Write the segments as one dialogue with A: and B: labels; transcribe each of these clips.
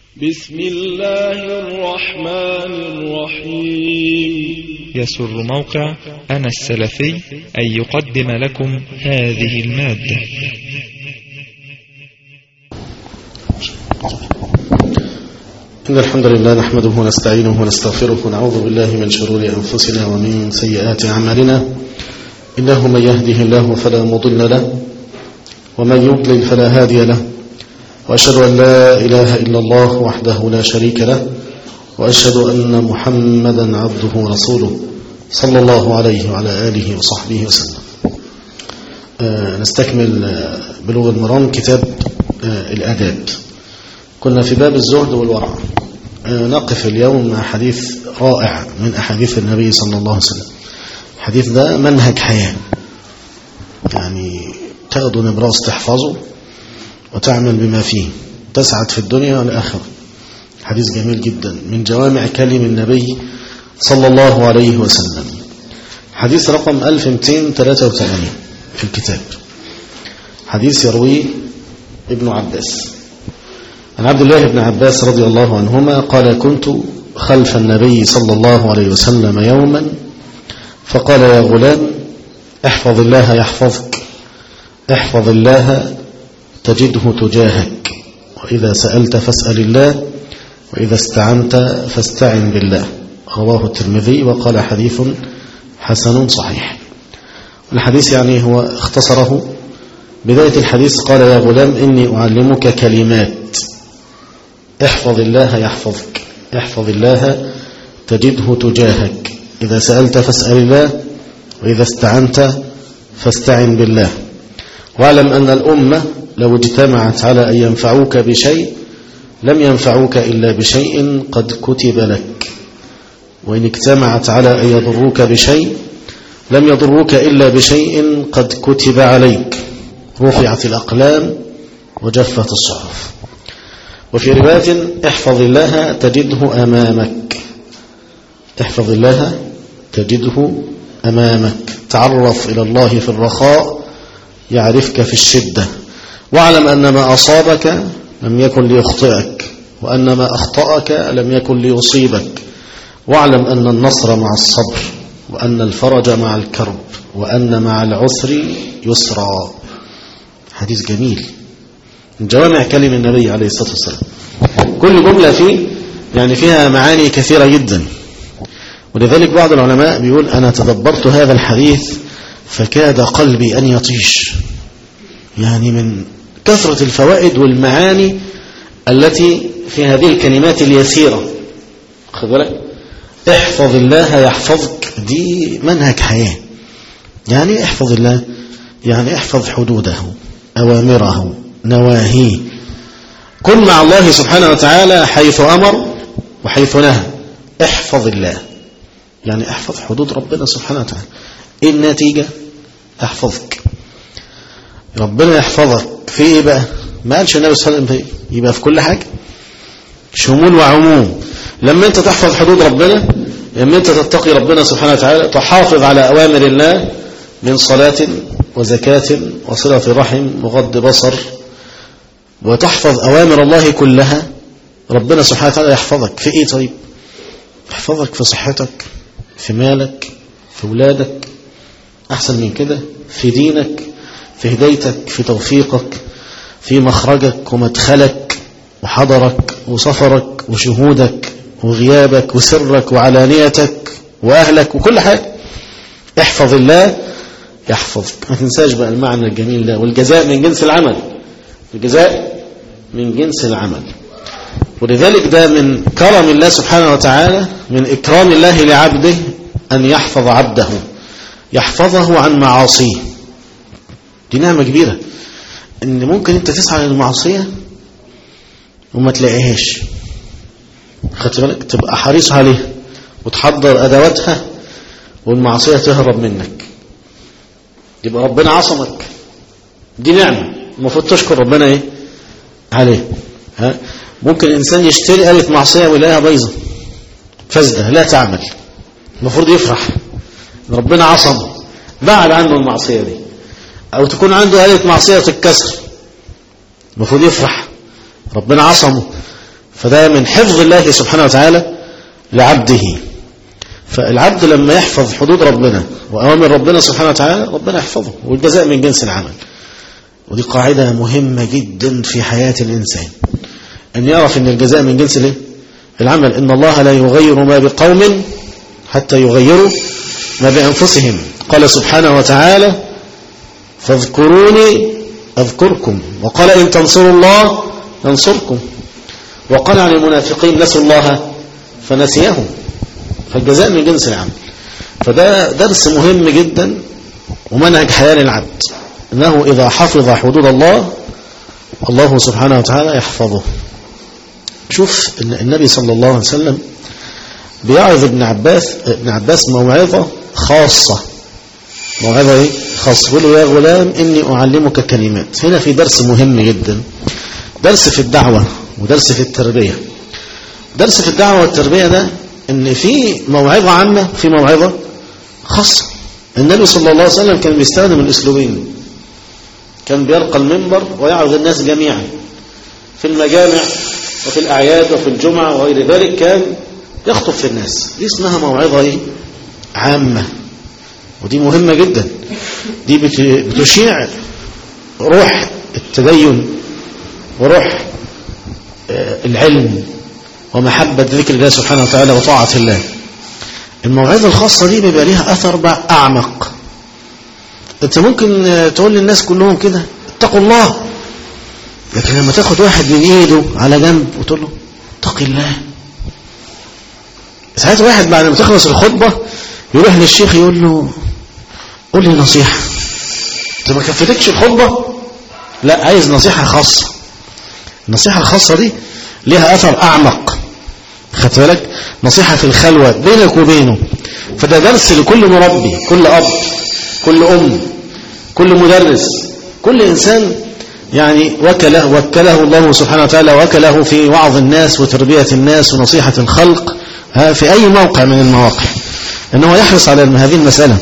A: بسم الله الرحمن الرحيم
B: يسر موقع أنا السلفي أن يقدم لكم هذه المادة
C: إن الحمد لله نحمده ونستعينه ونستغفره ونعوذ بالله من شرور أنفسنا ومن سيئات أعمالنا إنه من يهده الله فلا مضل له ومن يضلل فلا هادي له وأشهد أن لا إله إلا الله وحده لا شريك له وأشهد أن محمدا عبده ورسوله صلى الله عليه وعلى آله وصحبه وسلم آه نستكمل آه بلوغ المرام كتاب آه الآداب كنا في باب الزهد والورع نقف اليوم مع حديث رائع من أحاديث النبي صلى الله عليه وسلم الحديث ده منهج حياة يعني تاخده نبراس تحفظه وتعمل بما فيه تسعد في الدنيا والآخرة حديث جميل جدا من جوامع كلم النبي صلى الله عليه وسلم حديث رقم 1283 في الكتاب حديث يرويه ابن عباس عن عبد الله بن عباس رضي الله عنهما قال كنت خلف النبي صلى الله عليه وسلم يوما فقال يا غلام احفظ الله يحفظك احفظ الله تجده تجاهك وإذا سألت فاسأل الله وإذا استعنت فاستعن بالله رواه الترمذي وقال حديث حسن صحيح الحديث يعني هو اختصره بداية الحديث قال يا غلام إني أعلمك كلمات احفظ الله يحفظك احفظ الله تجده تجاهك إذا سألت فاسأل الله وإذا استعنت فاستعن بالله واعلم أن الأمة لو اجتمعت على أن ينفعوك بشيء لم ينفعوك إلا بشيء قد كتب لك وإن اجتمعت على أن يضروك بشيء لم يضروك إلا بشيء قد كتب عليك رفعت الأقلام وجفت الصحف وفي رواية احفظ الله تجده أمامك احفظ الله تجده أمامك تعرف إلى الله في الرخاء يعرفك في الشدة واعلم أن ما أصابك لم يكن ليخطئك وأن ما أخطأك لم يكن ليصيبك واعلم أن النصر مع الصبر وأن الفرج مع الكرب وأن مع العسر يسرا حديث جميل من جوامع كلم النبي عليه الصلاة والسلام كل جملة فيه يعني فيها معاني كثيرة جدا ولذلك بعض العلماء بيقول أنا تدبرت هذا الحديث فكاد قلبي أن يطيش يعني من كثرة الفوائد والمعاني التي في هذه الكلمات اليسيرة خذ بالك احفظ الله يحفظك دي منهج حياة يعني احفظ الله يعني احفظ حدوده أوامره نواهيه كن مع الله سبحانه وتعالى حيث أمر وحيث نهى احفظ الله يعني احفظ حدود ربنا سبحانه وتعالى ايه النتيجة احفظك ربنا يحفظك في ايه بقى ما قالش النبي صلى الله عليه وسلم يبقى في كل حاجة شمول وعموم لما انت تحفظ حدود ربنا لما انت تتقي ربنا سبحانه وتعالى تحافظ على أوامر الله من صلاة وزكاة وصلة رحم وغض بصر وتحفظ أوامر الله كلها ربنا سبحانه وتعالى يحفظك في ايه طيب يحفظك في صحتك في مالك في ولادك أحسن من كده في دينك في هدايتك في توفيقك في مخرجك ومدخلك وحضرك وسفرك وشهودك وغيابك وسرك وعلانيتك وأهلك وكل حاجة احفظ الله يحفظك ما تنساش بقى المعنى الجميل ده والجزاء من جنس العمل الجزاء من جنس العمل ولذلك ده من كرم الله سبحانه وتعالى من إكرام الله لعبده أن يحفظ عبده يحفظه عن معاصيه دي نعمة كبيرة ان ممكن انت تسعى للمعصية وما تلاقيهاش خدت بالك تبقى حريص عليها وتحضر ادواتها والمعصية تهرب منك يبقى ربنا عصمك دي نعمة المفروض تشكر ربنا ايه عليه ها ممكن انسان يشتري آلة معصية ويلاقيها بايظة فاسدة لا تعمل المفروض يفرح ربنا عصم بعد عنه المعصية دي أو تكون عنده آلة معصية الكسر المفروض يفرح ربنا عصمه فده من حفظ الله سبحانه وتعالى لعبده فالعبد لما يحفظ حدود ربنا وأوامر ربنا سبحانه وتعالى ربنا يحفظه والجزاء من جنس العمل ودي قاعدة مهمة جدا في حياة الإنسان أن يعرف أن الجزاء من جنس الايه؟ العمل إن الله لا يغير ما بقوم حتى يغيروا ما بأنفسهم قال سبحانه وتعالى فاذكروني أذكركم وقال إن تنصروا الله ينصركم وقال عن المنافقين نسوا الله فنسيهم فالجزاء من جنس العمل فده درس مهم جدا ومنهج حياة للعبد أنه إذا حفظ حدود الله الله سبحانه وتعالى يحفظه شوف النبي صلى الله عليه وسلم بيعظ ابن عباس ابن عباس موعظة خاصة موعظة ايه خاصة يقول له يا غلام إني أعلمك كلمات هنا في درس مهم جدا درس في الدعوة ودرس في التربية درس في الدعوة والتربية ده ان في موعظة عامة في موعظة خاصة النبي صلى الله عليه وسلم كان بيستخدم الاسلوبين كان بيرقى المنبر ويعرض الناس جميعا في المجامع وفي الأعياد وفي الجمعة وغير ذلك كان يخطب في الناس دي اسمها موعظة ايه عامة ودي مهمة جدا دي بتشيع روح التدين وروح العلم ومحبة ذكر الله سبحانه وتعالى وطاعة الله الموعظة الخاصة دي بيبقى ليها أثر بقى أعمق أنت ممكن تقول للناس كلهم كده اتقوا الله لكن لما تاخد واحد من ايده على جنب وتقول له اتق الله ساعات واحد بعد ما تخلص الخطبة يروح للشيخ يقول له قول لي نصيحة انت ما كفتكش الخطبة لا عايز نصيحة خاصة النصيحة الخاصة دي ليها أثر أعمق خدت بالك نصيحة في الخلوة بينك وبينه فده درس لكل مربي كل أب كل أم كل مدرس كل إنسان يعني وكله وكله الله سبحانه وتعالى وكله في وعظ الناس وتربية الناس ونصيحة الخلق في أي موقع من المواقع أنه يحرص على هذه المسألة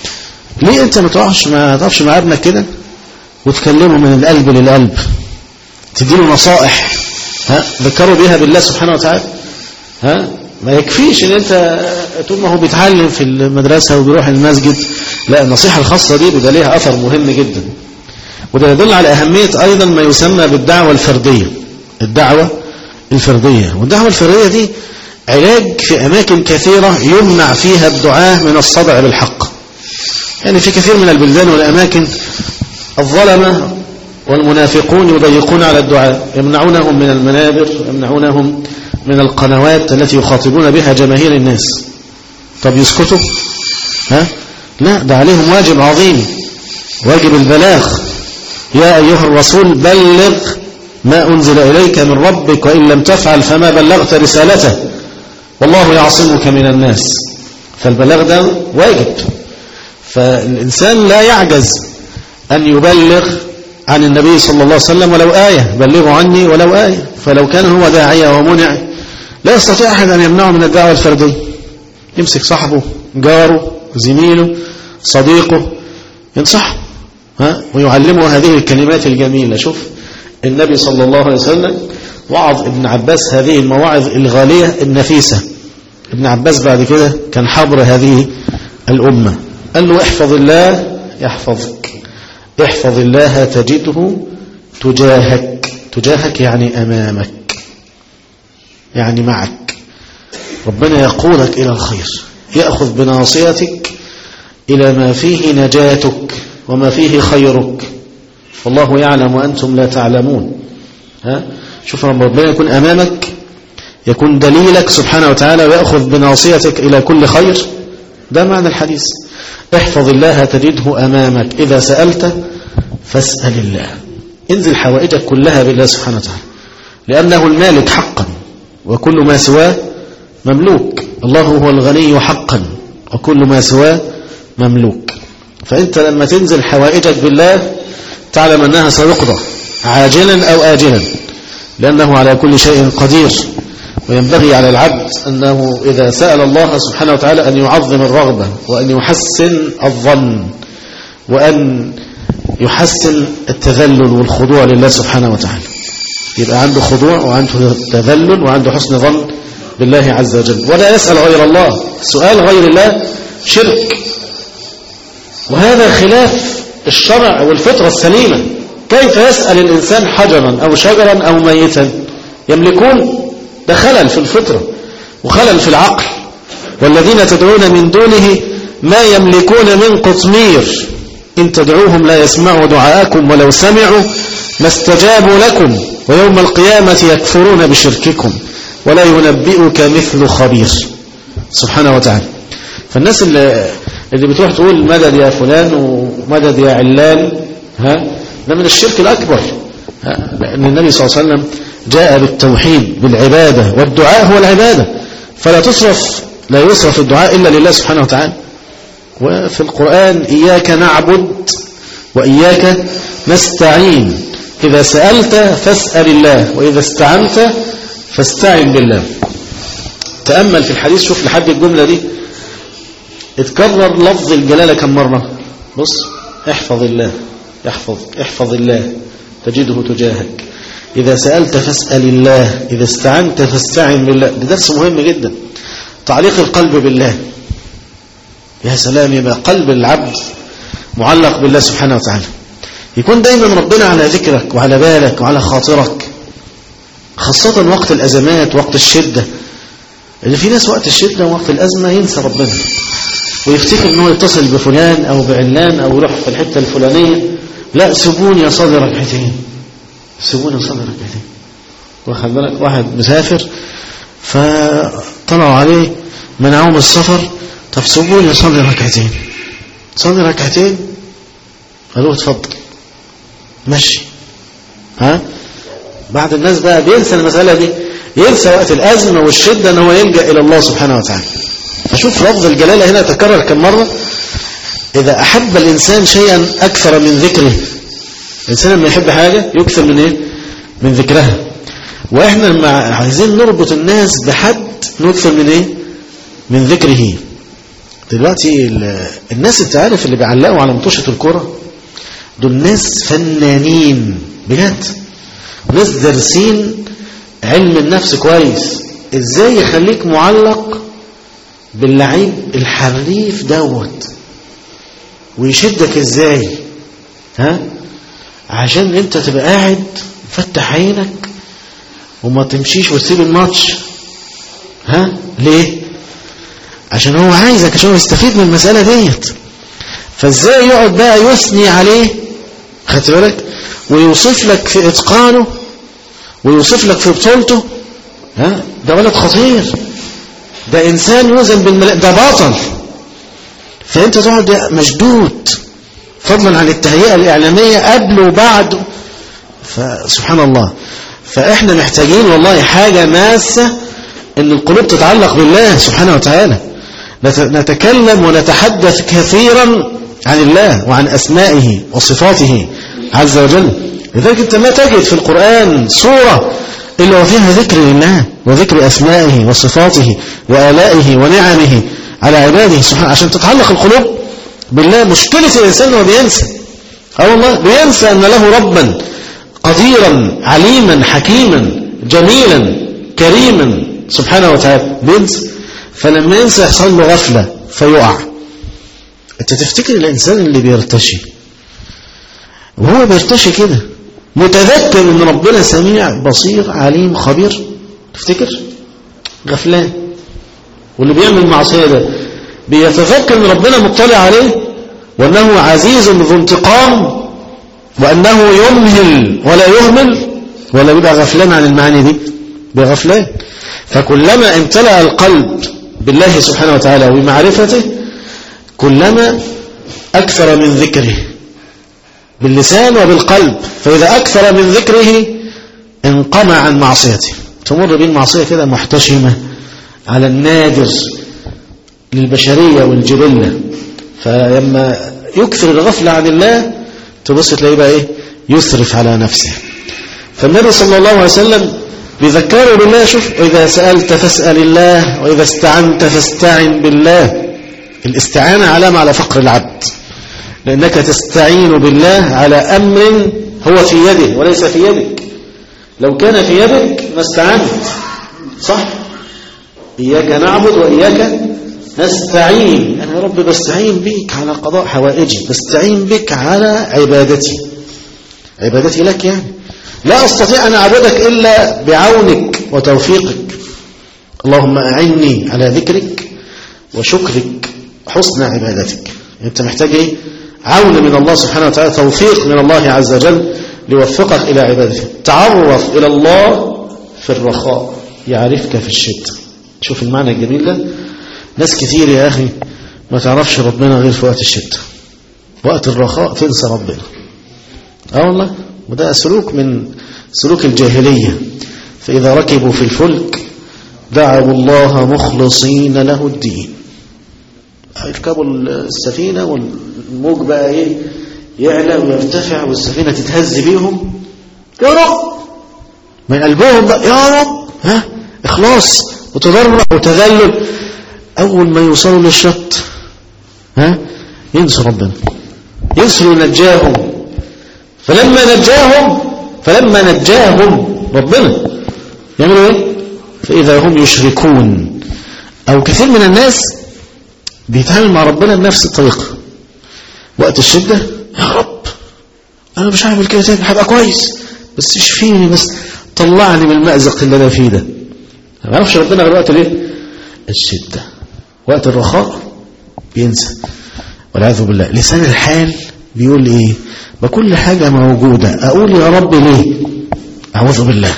C: ليه أنت ما تقفش ما تقفش مع ابنك كده وتكلمه من القلب للقلب تديله نصائح ها ذكروا بها بالله سبحانه وتعالى ها ما يكفيش ان انت طول ما هو بيتعلم في المدرسة وبيروح المسجد لا النصيحة الخاصة دي بيبقى ليها أثر مهم جدا وده يدل على أهمية أيضا ما يسمى بالدعوة الفردية الدعوة الفردية والدعوة الفردية دي علاج في أماكن كثيرة يمنع فيها الدعاة من الصدع بالحق يعني في كثير من البلدان والأماكن الظلمة والمنافقون يضيقون على الدعاء يمنعونهم من المنابر يمنعونهم من القنوات التي يخاطبون بها جماهير الناس طب يسكتوا ها لا ده عليهم واجب عظيم واجب البلاغ يا أيها الرسول بلغ ما أنزل إليك من ربك وإن لم تفعل فما بلغت رسالته والله يعصمك من الناس فالبلاغ ده واجب فالإنسان لا يعجز أن يبلغ عن النبي صلى الله عليه وسلم ولو آية بلغوا عني ولو آية فلو كان هو داعية ومنع لا يستطيع أحد أن يمنعه من الدعوة الفردية يمسك صاحبه جاره زميله صديقه ينصحه ها ويعلمه هذه الكلمات الجميلة شوف النبي صلى الله عليه وسلم وعظ ابن عباس هذه المواعظ الغالية النفيسة ابن عباس بعد كده كان حبر هذه الأمة قال له احفظ الله يحفظك احفظ الله تجده تجاهك تجاهك يعني أمامك يعني معك ربنا يقودك إلى الخير يأخذ بناصيتك إلى ما فيه نجاتك وما فيه خيرك والله يعلم وأنتم لا تعلمون ها؟ شوف ربنا يكون أمامك يكون دليلك سبحانه وتعالى ويأخذ بناصيتك إلى كل خير ده معنى الحديث احفظ الله تجده أمامك إذا سألت فاسأل الله انزل حوائجك كلها بالله سبحانه وتعالى لأنه المالك حقا وكل ما سواه مملوك الله هو الغني حقا وكل ما سواه مملوك فأنت لما تنزل حوائجك بالله تعلم أنها سيقضى عاجلا أو آجلا لأنه على كل شيء قدير وينبغي على العبد أنه إذا سأل الله سبحانه وتعالى أن يعظم الرغبة وأن يحسن الظن وأن يحسن التذلل والخضوع لله سبحانه وتعالى يبقى عنده خضوع وعنده تذلل وعنده حسن ظن بالله عز وجل ولا يسأل غير الله سؤال غير الله شرك وهذا خلاف الشرع والفطرة السليمة كيف يسأل الإنسان حجرا أو شجرا أو ميتا يملكون ده خلل في الفطرة وخلل في العقل والذين تدعون من دونه ما يملكون من قطمير إن تدعوهم لا يسمعوا دعاءكم ولو سمعوا ما استجابوا لكم ويوم القيامة يكفرون بشرككم ولا ينبئك مثل خبير سبحانه وتعالى فالناس اللي, اللي بتروح تقول مدد يا فلان ومدد يا علان ها ده من الشرك الأكبر لأن النبي صلى الله عليه وسلم جاء بالتوحيد بالعبادة والدعاء هو العبادة فلا تصرف لا يصرف الدعاء إلا لله سبحانه وتعالى وفي القرآن إياك نعبد وإياك نستعين إذا سألت فاسأل الله وإذا استعنت فاستعن بالله تأمل في الحديث شوف لحد الجملة دي اتكرر لفظ الجلالة كم مرة بص احفظ الله احفظ احفظ الله تجده تجاهك إذا سألت فاسأل الله إذا استعنت فاستعن بالله ده درس مهم جدا تعليق القلب بالله يا سلام يبقى قلب العبد معلق بالله سبحانه وتعالى يكون دايما ربنا على ذكرك وعلى بالك وعلى خاطرك خاصة وقت الأزمات وقت الشدة اللي في ناس وقت الشدة ووقت الأزمة ينسى ربنا ويفتكر أنه يتصل بفلان أو بعلان أو يروح في الحتة الفلانية لا سيبوني أصلي ركعتين سيبوني أصلي ركعتين واخد بالك واحد مسافر فطلعوا عليه منعوهم السفر طب سيبوني أصلي ركعتين صلي ركعتين قالوا اتفضل مشي ها بعض الناس بقى بينسى المسألة دي ينسى وقت الأزمة والشدة ان هو يلجأ إلى الله سبحانه وتعالى فشوف لفظ الجلالة هنا تكرر كم مرة إذا أحب الإنسان شيئا أكثر من ذكره الإنسان لما يحب حاجة يكثر من إيه من ذكرها وإحنا لما عايزين نربط الناس بحد نكثر من إيه من ذكره دلوقتي الناس انت عارف اللي بيعلقوا على مطوشة الكرة دول ناس فنانين بجد ناس دارسين علم النفس كويس ازاي يخليك معلق باللعيب الحريف دوت ويشدك ازاي ها عشان انت تبقى قاعد فتح عينك وما تمشيش وتسيب الماتش ها ليه عشان هو عايزك عشان هو يستفيد من المسألة ديت فازاي يقعد بقى يثني عليه خدت بالك ويوصف لك في اتقانه ويوصف لك في بطولته ها ده ولد خطير ده انسان يوزن بالملاء ده بطل فانت تقعد مشدود فضلا عن التهيئة الإعلامية قبل وبعد فسبحان الله فإحنا محتاجين والله حاجة ماسة إن القلوب تتعلق بالله سبحانه وتعالى نتكلم ونتحدث كثيرا عن الله وعن أسمائه وصفاته عز وجل لذلك أنت ما تجد في القرآن سورة إلا وفيها ذكر لله وذكر أسمائه وصفاته وآلائه ونعمه على عباده سبحانه عشان تتعلق القلوب بالله مشكلة الإنسان هو بينسى أه والله بينسى أن له ربا قديرا عليما حكيما جميلا كريما سبحانه وتعالى بينسى فلما ينسى يحصل له غفلة فيقع انت تفتكر الإنسان اللي بيرتشي وهو بيرتشي كده متذكر ان ربنا سميع بصير عليم خبير تفتكر غفلان واللي بيعمل معصية ده بيتذكر ان ربنا مطلع عليه وانه عزيز ذو انتقام وانه يمهل ولا يهمل ولا بيبقى غفلان عن المعاني دي بغفلان فكلما امتلأ القلب بالله سبحانه وتعالى وبمعرفته كلما أكثر من ذكره باللسان وبالقلب فإذا أكثر من ذكره انقمع عن معصيته تمر بين معصية كده محتشمة على النادر للبشرية والجبلة فلما يكثر الغفلة عن الله تبص تلاقيه بقى ايه يسرف على نفسه فالنبي صلى الله عليه وسلم بيذكره بالله شوف إذا سألت فاسأل الله وإذا استعنت فاستعن بالله الاستعانة علامة على فقر العبد لأنك تستعين بالله على أمر هو في يده وليس في يدك لو كان في يدك ما استعنت صح إياك نعبد وإياك نستعين أنا يا رب بستعين بك على قضاء حوائجي بستعين بك على عبادتي عبادتي لك يعني لا أستطيع أن أعبدك إلا بعونك وتوفيقك اللهم أعني على ذكرك وشكرك حسن عبادتك أنت محتاج إيه؟ عون من الله سبحانه وتعالى توفيق من الله عز وجل ليوفقك إلى عبادته تعرف إلى الله في الرخاء يعرفك في الشدة شوف المعنى الجميل ده ناس كتير يا أخي ما تعرفش ربنا غير في وقت الشدة وقت الرخاء تنسى ربنا اه والله وده سلوك من سلوك الجاهلية فإذا ركبوا في الفلك دعوا الله مخلصين له الدين يركبوا السفينة والموج بقى ايه يعلى ويرتفع والسفينة تتهز بيهم يا رب من قلبهم بقى يا رب ها اخلاص وتضرع وتذلل اول ما يوصلوا للشط ها ينسوا ربنا ينسوا نجاهم فلما نجاهم فلما نجاهم ربنا يعملوا ايه فاذا هم يشركون او كثير من الناس بيتعامل مع ربنا بنفس الطريقه وقت الشده يا رب انا مش هعمل كده تاني هبقى كويس بس اشفيني بس طلعني من المأزق اللي انا فيه ده ما يعرفش ربنا غير وقت الايه الشده وقت الرخاء بينسى والعياذ بالله لسان الحال بيقول ايه بكل حاجه موجوده اقول يا رب ليه اعوذ بالله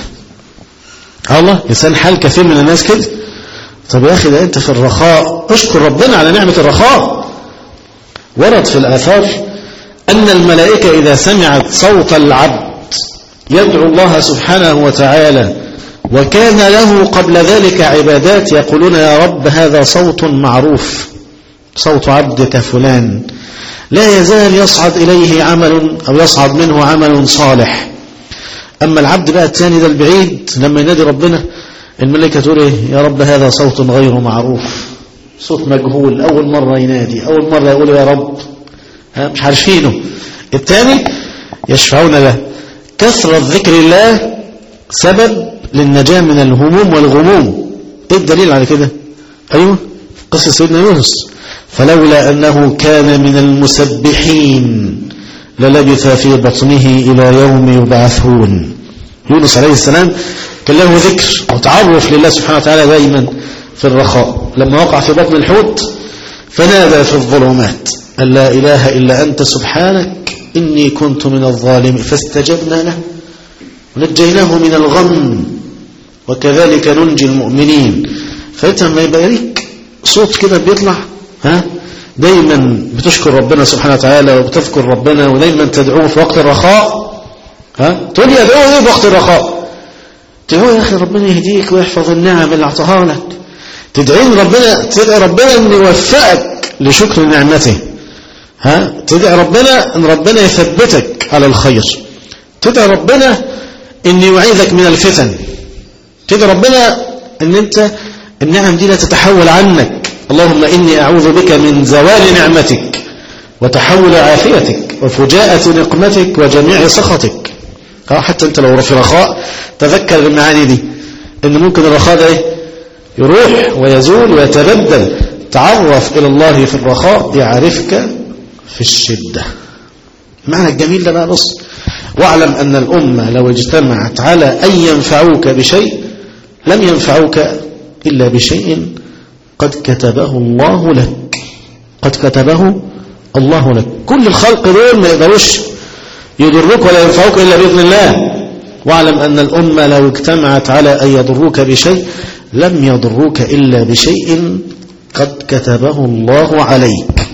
C: الله لسان حال كثير من الناس كده طب يا اخي ده انت في الرخاء اشكر ربنا على نعمه الرخاء ورد في الآثار أن الملائكة إذا سمعت صوت العبد يدعو الله سبحانه وتعالى وكان له قبل ذلك عبادات يقولون يا رب هذا صوت معروف صوت عبدك فلان لا يزال يصعد إليه عمل أو يصعد منه عمل صالح أما العبد بقى الثاني ده البعيد لما ينادي ربنا الملائكة تقول إيه يا رب هذا صوت غير معروف صوت مجهول أول مرة ينادي أول مرة يقول يا رب ها مش عارفينه الثاني يشفعون له كثرة ذكر الله سبب للنجاة من الهموم والغموم ايه الدليل على كده ايوه قصة سيدنا يونس فلولا انه كان من المسبحين للبث في بطنه الى يوم يبعثون يونس عليه السلام كان له ذكر وتعرف لله سبحانه وتعالى دائما في الرخاء لما وقع في بطن الحوت فنادى في الظلمات أن لا إله إلا أنت سبحانك إني كنت من الظالمين فاستجبنا له ونجيناه من الغم وكذلك ننجي المؤمنين فأنت لما يبقى ليك صوت كده بيطلع ها دايما بتشكر ربنا سبحانه وتعالى وبتذكر ربنا ودايما تدعوه في وقت الرخاء ها تقول يا ادعوه ايه في وقت الرخاء تدعوه يا اخي ربنا يهديك ويحفظ النعم اللي اعطاها لك تدعين ربنا تدعي ربنا ان يوفقك لشكر نعمته ها تدعي ربنا ان ربنا يثبتك على الخير تدعي ربنا ان يعيذك من الفتن تدعي ربنا ان انت النعم دي لا تتحول عنك اللهم اني اعوذ بك من زوال نعمتك وتحول عافيتك وفجاءة نقمتك وجميع سخطك حتى انت لو في رخاء تذكر المعاني دي ان ممكن الرخاء ده ايه يروح ويزول ويتبدل تعرف إلى الله في الرخاء يعرفك في الشدة معنى الجميل ده بقى بص واعلم أن الأمة لو اجتمعت على أن ينفعوك بشيء لم ينفعوك إلا بشيء قد كتبه الله لك قد كتبه الله لك كل الخلق دول ما يقدروش يضروك ولا ينفعوك إلا بإذن الله واعلم أن الأمة لو اجتمعت على أن يضروك بشيء لم يضروك إلا بشيء قد كتبه الله عليك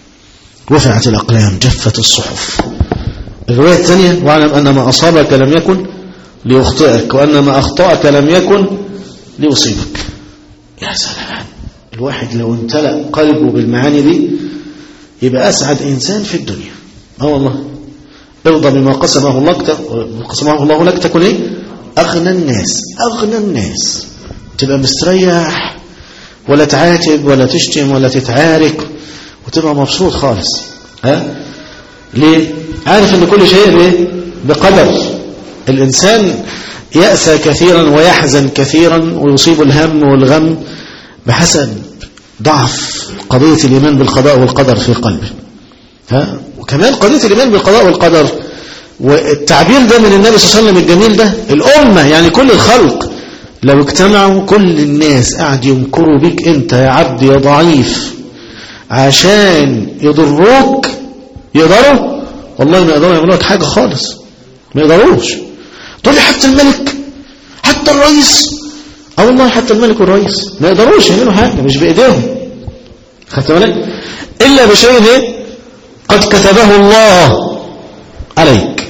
C: رفعت الأقلام جفت الصحف الرواية الثانية واعلم أن ما أصابك لم يكن ليخطئك وأن ما أخطأك لم يكن ليصيبك يا سلام الواحد لو امتلأ قلبه بالمعاني دي يبقى أسعد إنسان في الدنيا اه والله ارضى بما قسمه الله قسمه الله لك تكون ايه أغنى الناس أغنى الناس تبقى مستريح ولا تعاتب ولا تشتم ولا تتعارك وتبقى مبسوط خالص ها ليه عارف ان كل شيء بايه بقدر الانسان يأسى كثيرا ويحزن كثيرا ويصيب الهم والغم بحسب ضعف قضية الإيمان بالقضاء والقدر في قلبه ها؟ وكمان قضية الإيمان بالقضاء والقدر والتعبير ده من النبي صلى الله عليه وسلم الجميل ده الأمة يعني كل الخلق لو اجتمعوا كل الناس قاعد ينكروا بيك انت يا عبد يا ضعيف عشان يضروك يقدروا والله ما يقدروا يعملوا لك حاجة خالص ما يقدروش تقول لي حتى الملك حتى الرئيس اه والله حتى الملك والرئيس ما يقدروش يعملوا حاجة مش بإيديهم خدت بالك إلا بشيء ايه قد كتبه الله عليك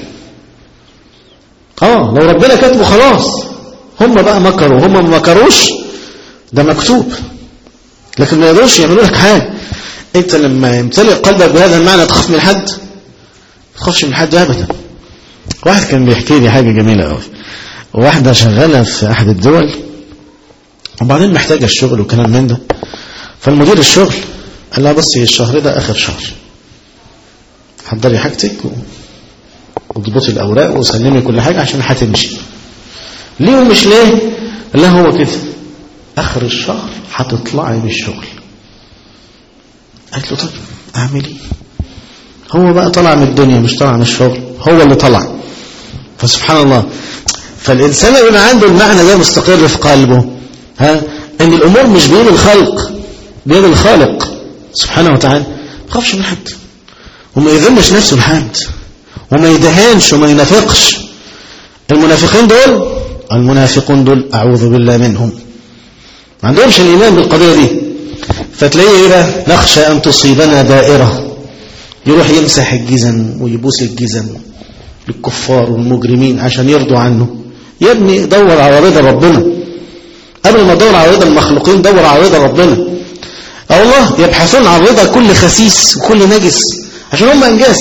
C: اه لو ربنا كتبه خلاص هم بقى مكروا هم ما مكروش ده مكتوب لكن ما يقدروش يعملوا لك حاجة انت لما يمتلئ قلبك بهذا المعنى تخاف من حد ما تخافش من حد ابدا واحد كان بيحكي لي حاجة جميلة قوي واحدة شغالة في احد الدول وبعدين محتاجة الشغل وكلام من ده فالمدير الشغل قال لها بصي الشهر ده اخر شهر حضري حاجتك و... وتضبطي الاوراق وسلمي كل حاجة عشان هتمشي ليه ومش ليه لا هو كده اخر الشهر هتطلعي من الشغل قالت له طب اعمل ايه هو بقى طلع من الدنيا مش طلع من الشغل هو اللي طلع فسبحان الله فالإنسان اللي يبقى عنده المعنى ده مستقر في قلبه ها ان الامور مش بيد الخلق بيد الخالق سبحانه وتعالى ما يخافش من حد وما يذمش نفسه لحد وما يدهنش وما ينافقش المنافقين دول المنافقون دول اعوذ بالله منهم ما عندهمش الايمان بالقضيه دي فتلاقيه ايه بقى نخشى ان تصيبنا دائره يروح يمسح الجزم ويبوس الجزم للكفار والمجرمين عشان يرضوا عنه يا ابني دور على رضا ربنا قبل ما تدور على رضا المخلوقين دور على رضا ربنا اه والله يبحثون عن رضا كل خسيس وكل نجس عشان هم انجاس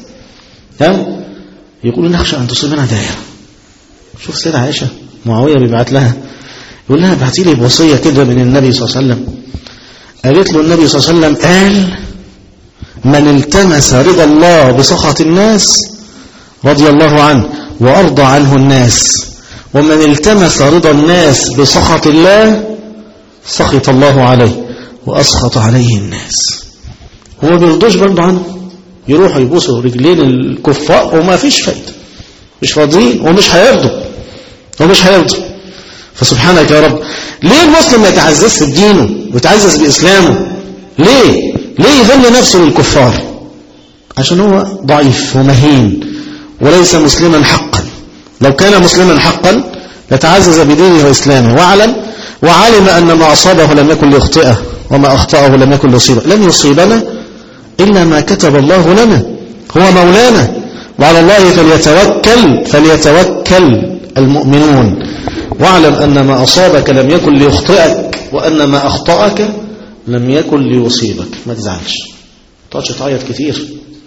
C: تمام يقولوا نخشى ان تصيبنا دائره شوف سيدة عائشه معاويه بيبعت لها يقول لها ابعتي لي بوصيه كده من النبي صلى الله عليه وسلم قالت له النبي صلى الله عليه وسلم قال من التمس رضا الله بسخط الناس رضي الله عنه وأرضى عنه الناس ومن التمس رضا الناس بسخط الله سخط الله عليه وأسخط عليه الناس هو بيرضوش برضه عنه يروحوا يبوسوا رجلين الكفار وما فيش فايدة مش فاضيين ومش هيرضوا ومش هيرضوا فسبحانك يا رب ليه المسلم ما يتعززش بدينه ويتعزز بإسلامه ليه ليه يذل نفسه للكفار عشان هو ضعيف ومهين وليس مسلما حقا لو كان مسلما حقا لتعزز بدينه وإسلامه وعلم وعلم أن ما أصابه لم يكن ليخطئه وما أخطأه لم يكن ليصيبه لن يصيبنا إلا ما كتب الله لنا هو مولانا وعلى الله فليتوكل فليتوكل المؤمنون واعلم أن ما أصابك لم يكن ليخطئك وأن ما أخطأك لم يكن ليصيبك ما تزعلش تقعدش تعيط كتير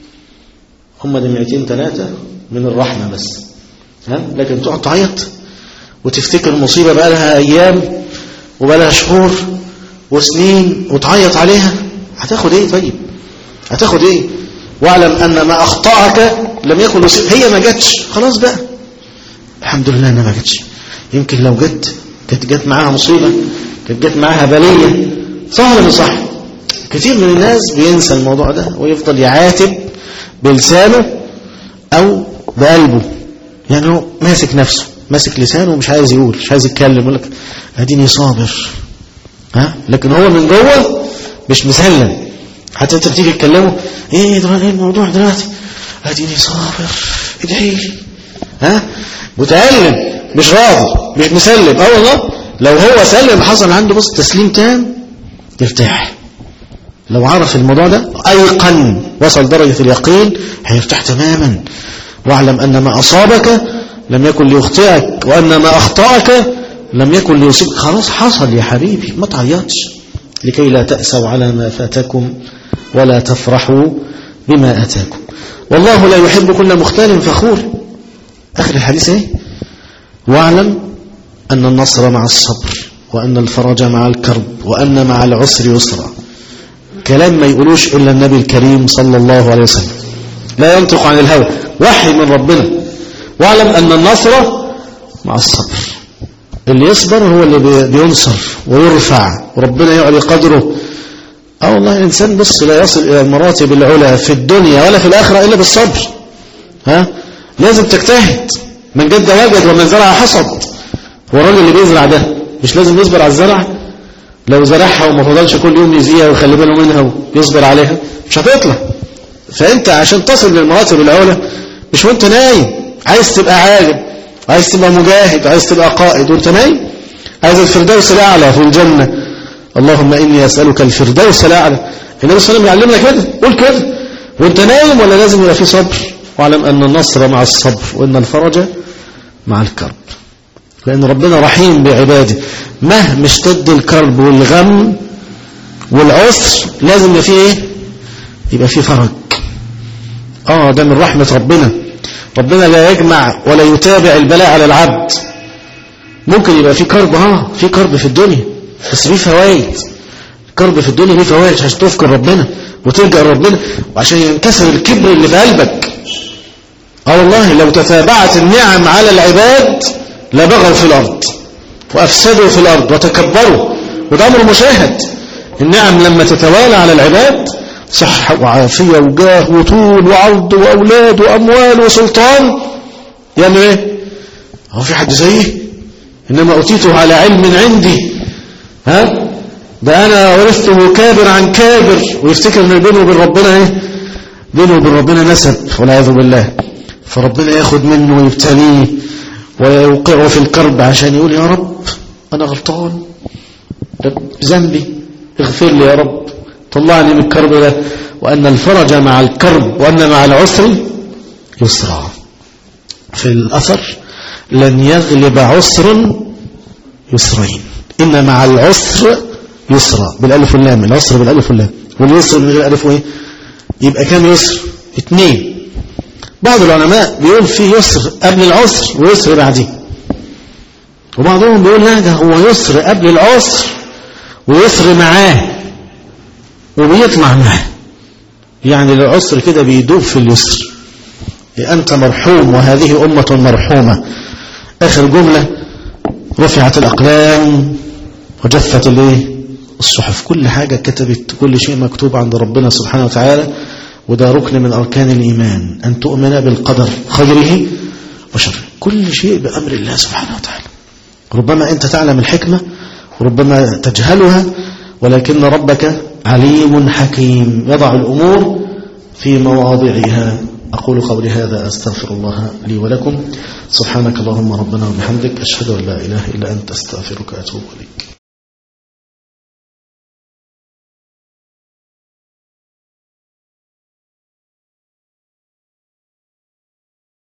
C: هم دمعتين ثلاثة من الرحمة بس ها لكن تقعد تعيط وتفتكر المصيبة بقى لها أيام وبقى لها شهور وسنين وتعيط عليها هتاخد ايه طيب هتاخد ايه واعلم أن ما أخطأك لم يكن ليصيبك هي ما جاتش خلاص بقى الحمد لله انها ما جاتش يمكن لو جت كانت جت معاها مصيبة كانت جت معاها بلية صح ولا صح كثير من الناس بينسى الموضوع ده ويفضل يعاتب بلسانه او بقلبه يعني هو ماسك نفسه ماسك لسانه ومش عايز يقول مش عايز يتكلم يقول لك اديني صابر ها لكن هو من جوه مش مسلم حتى انت بتيجي تكلمه ايه دلوقتي ايه الموضوع دلوقتي اديني صابر ادعي لي ها متألم مش راضي مش مسلم اه والله لو هو سلم حصل عنده بص تسليم تام يرتاح لو عرف الموضوع ده أيقن وصل درجة اليقين هيرتاح تماما واعلم أن ما أصابك لم يكن ليخطئك وأن ما أخطأك لم يكن ليصيبك خلاص حصل يا حبيبي ما تعيطش لكي لا تأسوا على ما فاتكم ولا تفرحوا بما أتاكم والله لا يحب كل مختال فخور آخر الحديث ايه واعلم أن النصر مع الصبر وأن الفرج مع الكرب وأن مع العسر يسرا كلام ما يقولوش إلا النبي الكريم صلى الله عليه وسلم لا ينطق عن الهوى وحي من ربنا واعلم أن النصر مع الصبر اللي يصبر هو اللي بي- بينصر ويرفع وربنا يعلي قدره اه والله الإنسان بص لا يصل إلى المراتب العلى في الدنيا ولا في الآخرة إلا بالصبر ها لازم تجتهد من جد وجد ومن زرع حصد هو الراجل اللي بيزرع ده مش لازم يصبر على الزرع لو زرعها وما فضلش كل يوم يزيها ويخلي باله منها ويصبر عليها مش هتطلع فانت عشان تصل للمراتب العلى مش وانت نايم عايز تبقى عالم عايز تبقى مجاهد عايز تبقى قائد وانت نايم عايز الفردوس الاعلى في الجنه اللهم اني اسالك الفردوس الاعلى النبي صلى الله عليه وسلم يعلمنا كده قول كده وانت نايم ولا لازم يبقى في صبر واعلم ان النصر مع الصبر وان الفرج مع الكرب لأن ربنا رحيم بعباده مهما اشتد الكرب والغم والعسر لازم يبقى فيه ايه يبقى فيه فرج اه ده من رحمة ربنا ربنا لا يجمع ولا يتابع البلاء على العبد ممكن يبقى فيه كرب اه في كرب في الدنيا بس فيه فوائد كرب في الدنيا ليه فوائد عشان تذكر ربنا وتلجأ لربنا وعشان ينكسر الكبر اللي في قلبك اه والله لو تتابعت النعم على العباد لبغوا في الأرض وأفسدوا في الأرض وتكبروا وده أمر مشاهد النعم لما تتوالى على العباد صحة وعافية وجاه وطول وعرض وأولاد وأموال وسلطان يعمل ايه هو في حد زيه إنما أتيته على علم عندي ها ده أنا ورثته كابر عن كابر ويفتكر إن بينه وبين ربنا ايه بينه وبين ربنا نسب والعياذ بالله فربنا ياخد منه ويبتليه ويوقعه في الكرب عشان يقول يا رب أنا غلطان رب ذنبي اغفر لي يا رب طلعني من الكرب ده وأن الفرج مع الكرب وأن مع العسر يسرا في الأثر لن يغلب عسر يسرين إن مع العسر يسرا بالألف واللام العسر بالألف واللام واليسر من غير ألف وإيه يبقى كام يسر اثنين بعض العلماء بيقول في يسر قبل العسر ويسر بعديه وبعضهم بيقول لا ده هو يسر قبل العسر ويسر معاه وبيطلع معاه يعني العسر كده بيدوب في اليسر أنت مرحوم وهذه أمة مرحومة آخر جملة رفعت الأقلام وجفت الايه الصحف كل حاجة كتبت كل شيء مكتوب عند ربنا سبحانه وتعالى وده ركن من أركان الإيمان أن تؤمن بالقدر خيره وشره كل شيء بأمر الله سبحانه وتعالى ربما أنت تعلم الحكمة وربما تجهلها ولكن ربك عليم حكيم يضع الأمور في مواضعها أقول قولي هذا أستغفر الله لي ولكم سبحانك اللهم ربنا وبحمدك أشهد أن لا إله إلا أنت أستغفرك وأتوب إليك